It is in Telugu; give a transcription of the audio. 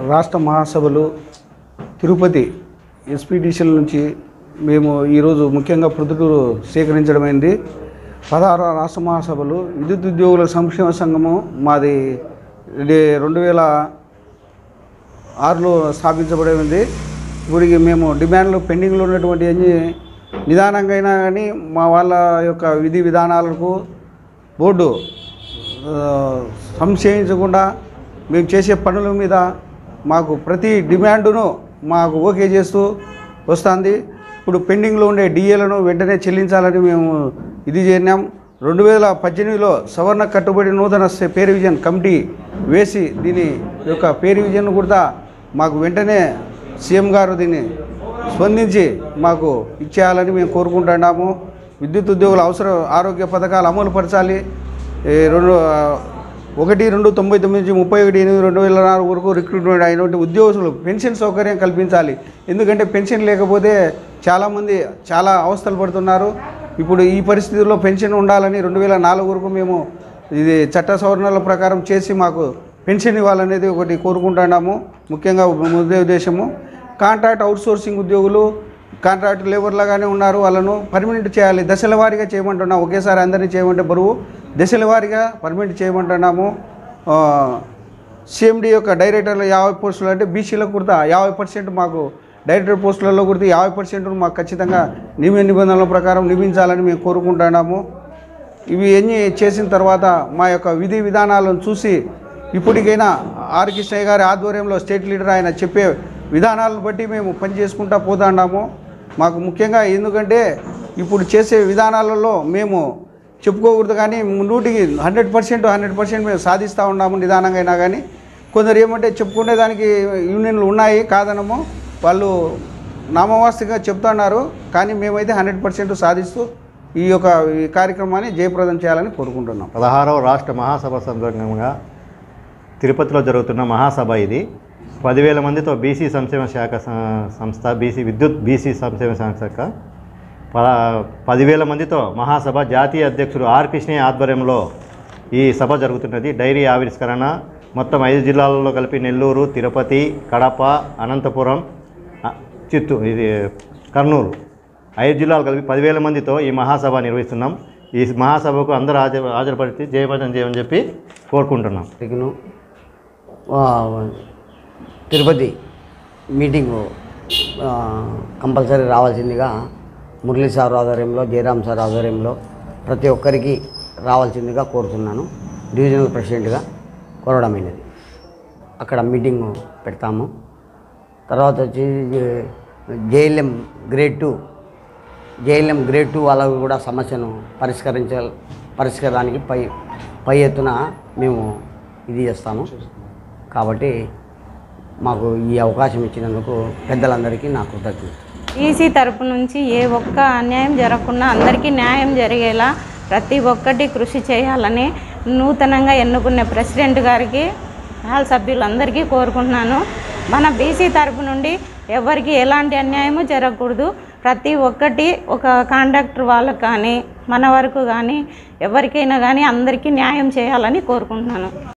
రాష్ట్ర మహాసభలు తిరుపతి ఎస్పీటీసీల నుంచి మేము ఈరోజు ముఖ్యంగా ప్రొద్దుటూరు సేకరించడమైంది పదహారు రాష్ట్ర మహాసభలు విద్యుత్ ఉద్యోగుల సంక్షేమ సంఘము మాది ఇది రెండు వేల ఆరులో స్థాపించబడింది ఇప్పటికి మేము డిమాండ్లు పెండింగ్లో ఉన్నటువంటి అన్ని నిదానంగా అయినా కానీ మా వాళ్ళ యొక్క విధి విధానాలకు బోర్డు ఆ, సంశయించకుండా మేము చేసే పనుల మీద మాకు ప్రతి డిమాండును మాకు ఓకే చేస్తూ వస్తుంది ఇప్పుడు పెండింగ్లో ఉండే డిఏలను వెంటనే చెల్లించాలని మేము ఇది చేరినాం రెండు వేల పద్దెనిమిదిలో సవర్ణ కట్టుబడి నూతన స- పే రివిజన్ కమిటీ వేసి దీని యొక్క పే రివిజన్ కూడా మాకు వెంటనే సీఎం గారు దీన్ని స్పందించి మాకు ఇచ్చేయాలని మేము కోరుకుంటున్నాము విద్యుత్ ఉద్యోగుల అవసర ఆరోగ్య పథకాలు అమలు పరచాలి ఈ రెండు ఆ, ఒకటి రెండు తొంభై తొమ్మిది నుంచి ముప్పై ఒకటి ఎనిమిది రెండు వేల నాలుగు వరకు రిక్రూట్మెంట్ అయినటువంటి ఉద్యోగులు పెన్షన్ సౌకర్యం కల్పించాలి ఎందుకంటే పెన్షన్ లేకపోతే చాలామంది చాలా అవస్థలు పడుతున్నారు ఇప్పుడు ఈ పరిస్థితుల్లో పెన్షన్ ఉండాలని రెండు వేల నాలుగు వరకు మేము ఇది చట్ట సవరణల ప్రకారం చేసి మాకు పెన్షన్ ఇవ్వాలనేది ఒకటి కోరుకుంటున్నాము ముఖ్యంగా ముద్దే ఉద్దేశము కాంట్రాక్ట్ అవుట్సోర్సింగ్ ఉద్యోగులు కాంట్రాక్ట్ లేబర్లాగానే ఉన్నారు వాళ్ళను పర్మనెంట్ చేయాలి దశల వారీగా చేయమంటున్నాం ఒకేసారి అందరినీ చేయమంటే బరువు దశల వారీగా పర్మనెంట్ చేయమంటున్నాము ఆ, సిఎండి యొక్క డైరెక్టర్లు యాభై పోస్టులు అంటే బీసీలకు కూడా యాభై పర్సెంట్ మాకు డైరెక్టర్ పోస్టులలో కూడా యాభై పర్సెంట్ మాకు ఖచ్చితంగా నియమ నిబంధనల ప్రకారం నియమించాలని మేము కోరుకుంటున్నాము ఇవి అన్నీ చేసిన తర్వాత మా యొక్క విధి విధానాలను చూసి ఇప్పటికైనా ఆర్ కృష్ణయ్య గారి ఆధ్వర్యంలో స్టేట్ లీడర్ ఆయన చెప్పే విధానాలను బట్టి మేము పని చేసుకుంటా పోతున్నాము మాకు ముఖ్యంగా ఎందుకంటే ఇప్పుడు చేసే విధానాలలో మేము చెప్పుకోకూడదు కానీ నూటికి హండ్రెడ్ పర్సెంట్ హండ్రెడ్ పర్సెంట్ మేము సాధిస్తూ ఉన్నాము నిదానంగా అయినా కానీ కొందరు ఏమంటే చెప్పుకునే దానికి యూనియన్లు ఉన్నాయి కాదనము వాళ్ళు నామవాస్తిగా చెప్తున్నారు కానీ మేమైతే హండ్రెడ్ పర్సెంట్ సాధిస్తూ ఈ యొక్క ఈ కార్యక్రమాన్ని జయప్రదం చేయాలని కోరుకుంటున్నాం పదహారవ రాష్ట్ర మహాసభ సందర్భంగా తిరుపతిలో జరుగుతున్న మహాసభ ఇది పదివేల మందితో బీసీ సంక్షేమ శాఖ స- సంస్థ బీసీ విద్యుత్ బీసీ సంక్షేమ శాఖ పద పదివేల మందితో మహాసభ జాతీయ అధ్యక్షుడు ఆర్ కృష్ణయ్య ఆధ్వర్యంలో ఈ సభ జరుగుతున్నది డైరీ ఆవిష్కరణ మొత్తం ఐదు జిల్లాలలో కలిపి నెల్లూరు తిరుపతి కడప అనంతపురం ఆ, చిత్తూరు ఇది కర్నూలు ఐదు జిల్లాలు కలిపి పదివేల మందితో ఈ మహాసభ నిర్వహిస్తున్నాం ఈ మహాసభకు అందరూ హాజరు హాజరుపడితే జయప్రదం చేయమని చెప్పి కోరుకుంటున్నాం టికెను తిరుపతి మీటింగు ఆ, కంపల్సరీ రావాల్సిందిగా మురళీ సార్ ఆధ్వర్యంలో జయరామ్ సార్ ఆధ్వర్యంలో ప్రతి ఒక్కరికి రావాల్సిందిగా కోరుతున్నాను డివిజనల్ ప్రెసిడెంట్గా కోరడమైనది అక్కడ మీటింగ్ పెడతాము తర్వాత వచ్చి JLM grade two JLM grade two వాళ్ళకు కూడా సమస్యను పరిష్కరించాలి పరిష్కారానికి పై పై ఎత్తున మేము ఇది చేస్తాము కాబట్టి మాకు ఈ అవకాశం ఇచ్చినందుకు పెద్దలందరికీ నా కృతజ్ఞత ఈసీ తరపు నుంచి ఏ ఒక్క అన్యాయం జరగకుండా అందరికీ న్యాయం జరిగేలా ప్రతి ఒక్కటి కృషి చేయాలని నూతనంగా ఎన్నుకున్న ప్రెసిడెంట్ గారికి హాల్ సభ్యులందరికీ కోరుకుంటున్నాను మన బీసీ తరపు నుండి ఎవరికి ఎలాంటి అన్యాయము జరగకూడదు ప్రతి ఒక్కటి ఒక కాండక్టర్ వాళ్ళకు కానీ మన వరకు కానీ ఎవరికైనా కానీ అందరికీ న్యాయం చేయాలని కోరుకుంటున్నాను